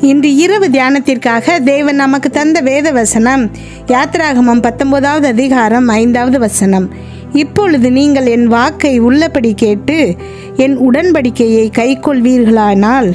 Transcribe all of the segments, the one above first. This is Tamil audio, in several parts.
இன்று இரவு தியானத்திற்காக தேவன் நமக்கு தந்த வேத வசனம் யாத்ராகமம் பத்தொன்பதாவது அதிகாரம் ஐந்தாவது வசனம் இப்பொழுது நீங்கள் என் வாக்கை உள்ளபடி கேட்டு என் உடன்படிக்கையை கைக்கொள்வீர்களானால்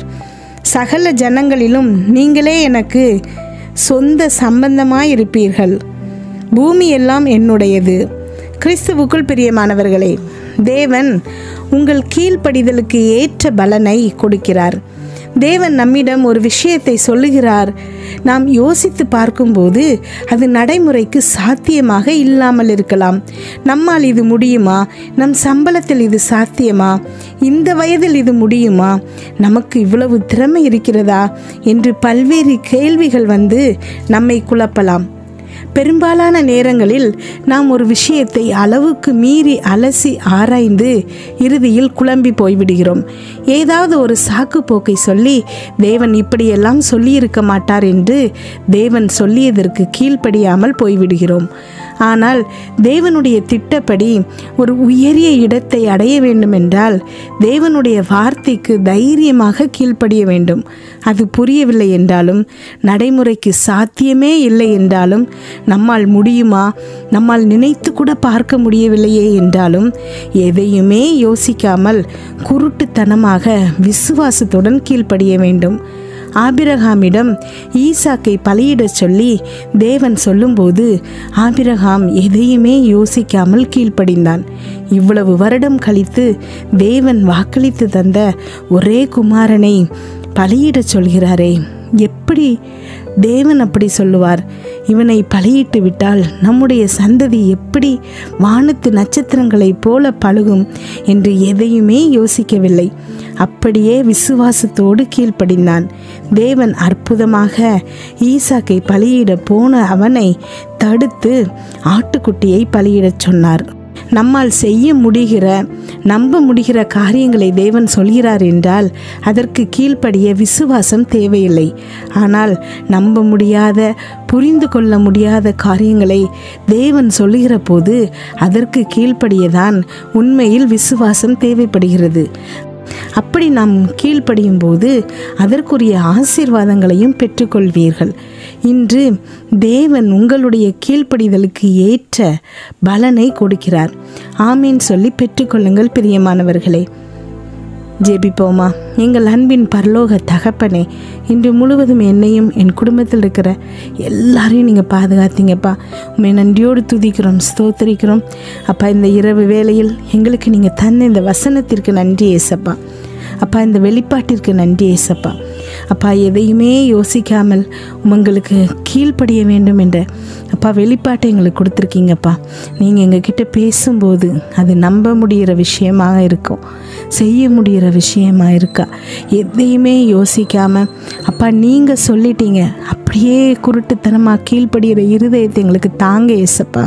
சகல ஜனங்களிலும் நீங்களே எனக்கு சொந்த சம்பந்தமாயிருப்பீர்கள் பூமி எல்லாம் என்னுடையது கிறிஸ்துவுக்குள் பிரியமானவர்களே தேவன் உங்கள் கீழ்ப்படிதலுக்கு ஏற்ற பலனை கொடுக்கிறார் தேவன் நம்மிடம் ஒரு விஷயத்தை சொல்லுகிறார் நாம் யோசித்து பார்க்கும்போது அது நடைமுறைக்கு சாத்தியமாக இல்லாமல் இருக்கலாம் நம்மால் இது முடியுமா நம் சம்பளத்தில் இது சாத்தியமா இந்த வயதில் இது முடியுமா நமக்கு இவ்வளவு திறமை இருக்கிறதா என்று பல்வேறு கேள்விகள் வந்து நம்மை குழப்பலாம் பெரும்பாலான நேரங்களில் நாம் ஒரு விஷயத்தை அளவுக்கு மீறி அலசி ஆராய்ந்து இறுதியில் குழம்பி போய்விடுகிறோம் ஏதாவது ஒரு சாக்கு போக்கை சொல்லி தேவன் இப்படியெல்லாம் சொல்லியிருக்க மாட்டார் என்று தேவன் சொல்லியதற்கு கீழ்ப்படியாமல் போய்விடுகிறோம் ஆனால் தேவனுடைய திட்டப்படி ஒரு உயரிய இடத்தை அடைய வேண்டுமென்றால் தேவனுடைய வார்த்தைக்கு தைரியமாக கீழ்ப்படிய வேண்டும் அது புரியவில்லை என்றாலும் நடைமுறைக்கு சாத்தியமே இல்லை என்றாலும் நம்மால் முடியுமா நம்மால் நினைத்து கூட பார்க்க முடியவில்லையே என்றாலும் எதையுமே யோசிக்காமல் குருட்டுத்தனமாக விசுவாசத்துடன் கீழ்ப்படிய வேண்டும் ஆபிரகாமிடம் ஈசாக்கை பலியிடச் சொல்லி தேவன் சொல்லும்போது ஆபிரகாம் எதையுமே யோசிக்காமல் கீழ்ப்படிந்தான் இவ்வளவு வருடம் கழித்து தேவன் வாக்களித்து தந்த ஒரே குமாரனை பலியிடச் சொல்கிறாரே எப்படி தேவன் அப்படி சொல்லுவார் இவனை பலியிட்டு விட்டால் நம்முடைய சந்ததி எப்படி வானத்து நட்சத்திரங்களைப் போல பழுகும் என்று எதையுமே யோசிக்கவில்லை அப்படியே விசுவாசத்தோடு கீழ்ப்படிந்தான் தேவன் அற்புதமாக ஈசாக்கை பலியிட போன அவனை தடுத்து ஆட்டுக்குட்டியை பலியிடச் சொன்னார் நம்மால் செய்ய முடிகிற நம்ப முடிகிற காரியங்களை தேவன் சொல்கிறார் என்றால் அதற்கு கீழ்ப்படிய விசுவாசம் தேவையில்லை ஆனால் நம்ப முடியாத புரிந்து கொள்ள முடியாத காரியங்களை தேவன் சொல்லுகிற போது அதற்கு கீழ்ப்படியதான் உண்மையில் விசுவாசம் தேவைப்படுகிறது அப்படி நாம் கீழ்ப்படியும் போது அதற்குரிய ஆசீர்வாதங்களையும் பெற்றுக்கொள்வீர்கள் இன்று தேவன் உங்களுடைய கீழ்ப்படிதலுக்கு ஏற்ற பலனை கொடுக்கிறார் ஆமீன் சொல்லி பெற்றுக்கொள்ளுங்கள் பிரியமானவர்களே ஜெபிப்போமா எங்கள் அன்பின் பரலோக தகப்பனே இன்று முழுவதும் என்னையும் என் குடும்பத்தில் இருக்கிற எல்லாரையும் நீங்கள் பாதுகாத்தீங்கப்பா உண்மை நன்றியோடு துதிக்கிறோம் ஸ்தோத்தரிக்கிறோம் அப்பா இந்த இரவு வேளையில் எங்களுக்கு நீங்கள் தந்த இந்த வசனத்திற்கு நன்றி ஏசப்பா அப்பா இந்த வெளிப்பாட்டிற்கு நன்றி ஏசப்பா அப்பா எதையுமே யோசிக்காமல் உங்களுக்கு கீழ்ப்படிய வேண்டும் என்ற அப்பா வெளிப்பாட்டை எங்களுக்கு கொடுத்துருக்கீங்கப்பா நீங்கள் எங்ககிட்ட பேசும்போது அது நம்ப முடிகிற விஷயமாக இருக்கும் செய்ய முடிகிற விஷயமா இருக்கா எதையுமே யோசிக்காமல் அப்பா நீங்கள் சொல்லிட்டீங்க அப்படியே குருட்டுத்தனமாக கீழ்ப்படுகிற இருதயத்தை எங்களுக்கு தாங்க ஏசப்பா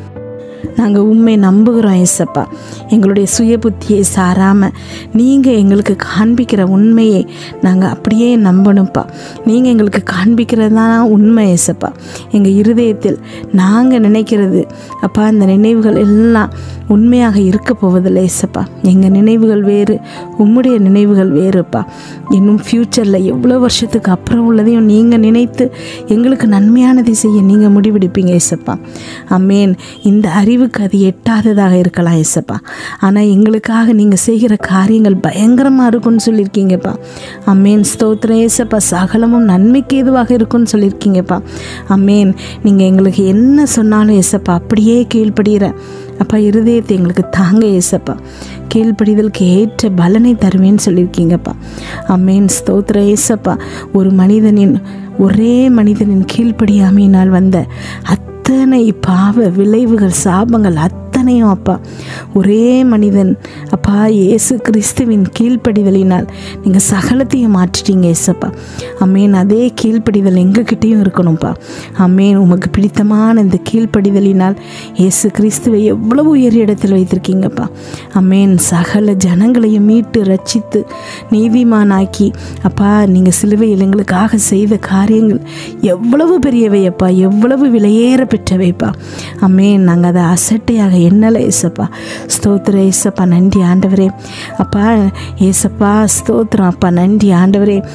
நாங்கள் உண்மை நம்புகிறோம் ஏசப்பா எங்களுடைய சுய புத்தியை சாராமல் நீங்கள் எங்களுக்கு காண்பிக்கிற உண்மையை நாங்கள் அப்படியே நம்பணும்ப்பா நீங்கள் எங்களுக்கு காண்பிக்கிறது தான் உண்மை ஏசப்பா எங்கள் இருதயத்தில் நாங்கள் நினைக்கிறது அப்பா அந்த நினைவுகள் எல்லாம் உண்மையாக இருக்க போவதில்லை ஏசப்பா எங்கள் நினைவுகள் வேறு உம்முடைய நினைவுகள் வேறுப்பா இன்னும் ஃப்யூச்சரில் எவ்வளோ வருஷத்துக்கு அப்புறம் உள்ளதையும் நீங்கள் நினைத்து எங்களுக்கு நன்மையானதை செய்ய நீங்கள் முடிவெடுப்பீங்க ஏசப்பா அம்மேன் இந்த அறிவுக்கு அது எட்டாததாக இருக்கலாம் ஏசப்பா ஆனால் எங்களுக்காக நீங்கள் செய்கிற காரியங்கள் பயங்கரமாக இருக்கும்னு சொல்லியிருக்கீங்கப்பா அம்மேன் ஸ்தோத்திரம் ஏசப்பா சகலமும் நன்மைக்கு எதுவாக இருக்கும்னு சொல்லியிருக்கீங்கப்பா அம்மேன் நீங்கள் எங்களுக்கு என்ன சொன்னாலும் ஏசப்பா அப்படியே கீழ்ப்படுகிற அப்பா இருதயத்தை எங்களுக்கு தாங்க ஏசப்பா கீழ்ப்படிதலுக்கு ஏற்ற பலனை தருவேன்னு சொல்லியிருக்கீங்கப்பா அம்மேன் ஸ்தோத்திர ஏசப்பா ஒரு மனிதனின் ஒரே மனிதனின் கீழ்ப்படியாமையினால் வந்த அத்தனை பாவ விளைவுகள் சாபங்கள் அத்தனையும் அப்பா ஒரே மனிதன் அப்பா இயேசு கிறிஸ்துவின் கீழ்ப்படிதலினால் நீங்கள் சகலத்தையும் மாற்றிட்டீங்க ஏசப்பா அம்மேன் அதே கீழ்ப்படிதல் எங்ககிட்டயும் இருக்கணும்ப்பா அம்மேன் உமக்கு பிடித்தமான இந்த கீழ்ப்படிதலினால் இயேசு கிறிஸ்துவை எவ்வளவு உயரிய இடத்தில் வைத்திருக்கீங்கப்பா அம்மேன் சகல ஜனங்களையும் மீட்டு ரட்சித்து நீதிமானாக்கி அப்பா நீங்கள் சிலுவையில் எங்களுக்காக செய்த காரியங்கள் எவ்வளவு பெரியவை அப்பா எவ்வளவு விலையேற பெற்றவைப்பா அம்மேன் நாங்கள் அதை அசட்டையாக எண்ணலை ஏசப்பா ஸ்தோத்திர ஏசப்பா நன்றி ஆண்டவரே அப்பா ஏசப்பா ஸ்தோத்திரம் அப்பா நன்றி ஆண்டவரே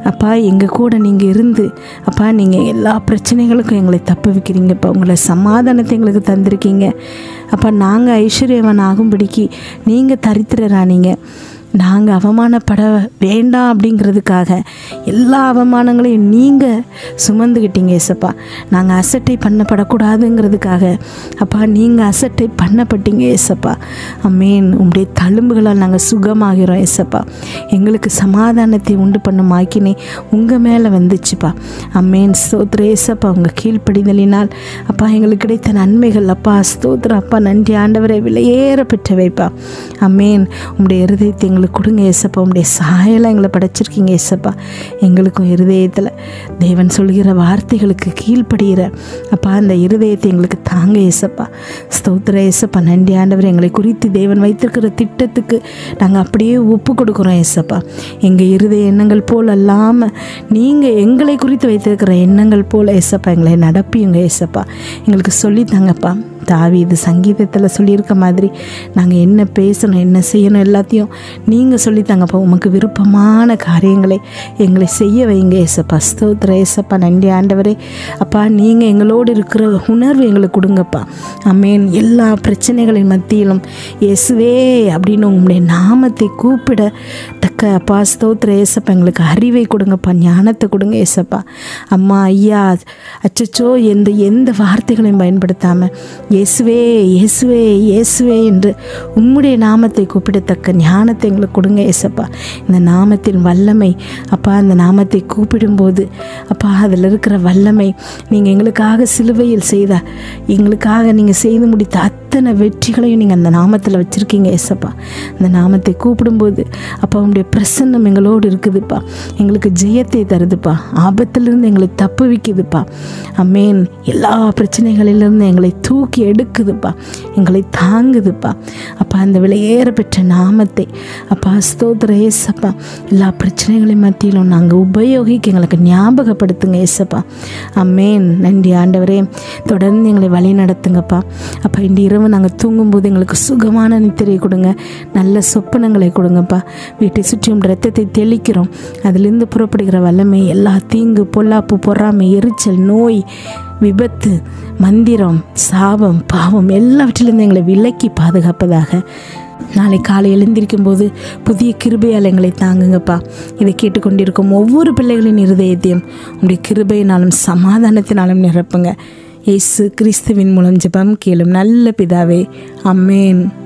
அப்பா எங்கள் கூட நீங்கள் இருந்து அப்பா நீங்கள் எல்லா பிரச்சனைகளுக்கும் எங்களை தப்பு வைக்கிறீங்கப்பா உங்களை சமாதானத்தை எங்களுக்கு தந்திருக்கீங்க அப்பா நாங்கள் ஐஸ்வர்யவன் ஆகும்படிக்கு நீங்கள் தரித்திரரானீங்க நாங்கள் அவமானப்பட வேண்டாம் அப்படிங்கிறதுக்காக எல்லா அவமானங்களையும் நீங்கள் சுமந்துக்கிட்டீங்க ஏசப்பா நாங்கள் அசட்டை பண்ணப்படக்கூடாதுங்கிறதுக்காக அப்பா நீங்கள் அசட்டை பண்ணப்பட்டீங்க ஏசப்பா அம்மேன் உங்களுடைய தழும்புகளால் நாங்கள் சுகமாகிறோம் ஏசப்பா எங்களுக்கு சமாதானத்தை உண்டு பண்ணும் ஆக்கினே உங்கள் மேலே வந்துச்சுப்பா அம்மேன் ஸ்தோத்திர ஏசப்பா உங்கள் கீழ்ப்படிதலினால் அப்பா எங்களுக்கு கிடைத்த நன்மைகள் அப்பா ஸ்தோத்திரம் அப்பா நன்றி ஆண்டவரை விலையேற பெற்றவைப்பா அம்மேன் உங்களுடைய இருதயத்தை எங்களுக்கு கொடுங்க ஏசப்பா உங்களுடைய சாயலை எங்களை படைச்சிருக்கீங்க ஏசப்பா எங்களுக்கும் இருதயத்தில் தேவன் சொல்கிற வார்த்தைகளுக்கு கீழ்ப்படுகிற அப்பா அந்த இருதயத்தை எங்களுக்கு தாங்க ஏசப்பா ஸ்தோத்திர ஏசப்பா நன்றி ஆண்டவர் எங்களை குறித்து தேவன் வைத்திருக்கிற திட்டத்துக்கு நாங்கள் அப்படியே ஒப்பு கொடுக்குறோம் ஏசப்பா எங்கள் இருதய எண்ணங்கள் போல் அல்லாமல் நீங்கள் எங்களை குறித்து வைத்திருக்கிற எண்ணங்கள் போல் ஏசப்பா எங்களை நடப்பியுங்க ஏசப்பா எங்களுக்கு சொல்லித்தாங்கப்பா தாவி இது சங்கீதத்தில் சொல்லியிருக்க மாதிரி நாங்கள் என்ன பேசணும் என்ன செய்யணும் எல்லாத்தையும் நீங்கள் சொல்லித்தாங்கப்பா உமக்கு விருப்பமான காரியங்களை எங்களை செய்ய வைங்க ஏசப்பா ஸ்தோத்திர ஏசப்பா நன்றி ஆண்டவரே அப்பா நீங்கள் எங்களோடு இருக்கிற உணர்வு எங்களுக்கு கொடுங்கப்பா அம்மேன் எல்லா பிரச்சனைகளின் மத்தியிலும் இயேசுவே அப்படின்னு உங்களுடைய நாமத்தை கூப்பிட தக்க அப்பா ஸ்தோத்திர ஏசப்பா எங்களுக்கு அறிவை கொடுங்கப்பா ஞானத்தை கொடுங்க ஏசப்பா அம்மா ஐயா அச்சச்சோ எந்த எந்த வார்த்தைகளையும் பயன்படுத்தாமல் இயேசுவே இயேசுவே இயேசுவே என்று உம்முடைய நாமத்தை கூப்பிடத்தக்க ஞானத்தை எங்களுக்கு கொடுங்க ஏசப்பா இந்த நாமத்தின் வல்லமை அப்பா அந்த நாமத்தை கூப்பிடும்போது அப்பா அதில் இருக்கிற வல்லமை நீங்கள் எங்களுக்காக சிலுவையில் செய்த எங்களுக்காக நீங்கள் செய்து முடித்த அத்தனை வெற்றிகளையும் நீங்கள் அந்த நாமத்தில் வச்சுருக்கீங்க ஏசப்பா அந்த நாமத்தை கூப்பிடும்போது அப்பா உங்களுடைய பிரசன்னம் எங்களோடு இருக்குதுப்பா எங்களுக்கு ஜெயத்தை தருதுப்பா ஆபத்திலிருந்து எங்களை தப்பு வைக்குதுப்பா அம்மேன் எல்லா பிரச்சனைகளிலிருந்து எங்களை தூக்கி எடுக்குதுப்பா எங்களை தாங்குதுப்பா அப்பா அந்த விலையேற பெற்ற நாமத்தை அப்பா ஸ்தோத்திர ஏசப்பா எல்லா பிரச்சனைகளின் மத்தியிலும் நாங்கள் உபயோகிக்க எங்களுக்கு ஞாபகப்படுத்துங்க ஏசப்பா அம்மேன் நன்றி ஆண்டவரே தொடர்ந்து எங்களை வழி நடத்துங்கப்பா அப்பா இந்த இரவு நாங்கள் தூங்கும்போது எங்களுக்கு சுகமான நித்திரை கொடுங்க நல்ல சொப்பனங்களை கொடுங்கப்பா வீட்டை சுற்றியும் ரத்தத்தை தெளிக்கிறோம் அதிலிருந்து புறப்படுகிற வல்லமை எல்லா தீங்கு பொல்லாப்பு பொறாமை எரிச்சல் நோய் விபத்து மந்திரம் சாபம் பாவம் எல்லாவற்றிலிருந்து எங்களை விலக்கி பாதுகாப்பதாக நாளை காலை எழுந்திருக்கும் போது புதிய கிருபையால் எங்களை தாங்குங்கப்பா இதை கேட்டுக்கொண்டிருக்கும் ஒவ்வொரு பிள்ளைகளின் இருதயத்தையும் உங்களுடைய கிருபையினாலும் சமாதானத்தினாலும் நிரப்புங்க இயேசு கிறிஸ்துவின் மூலம் ஜெபம் கேளும் நல்ல பிதாவே அம்மேன்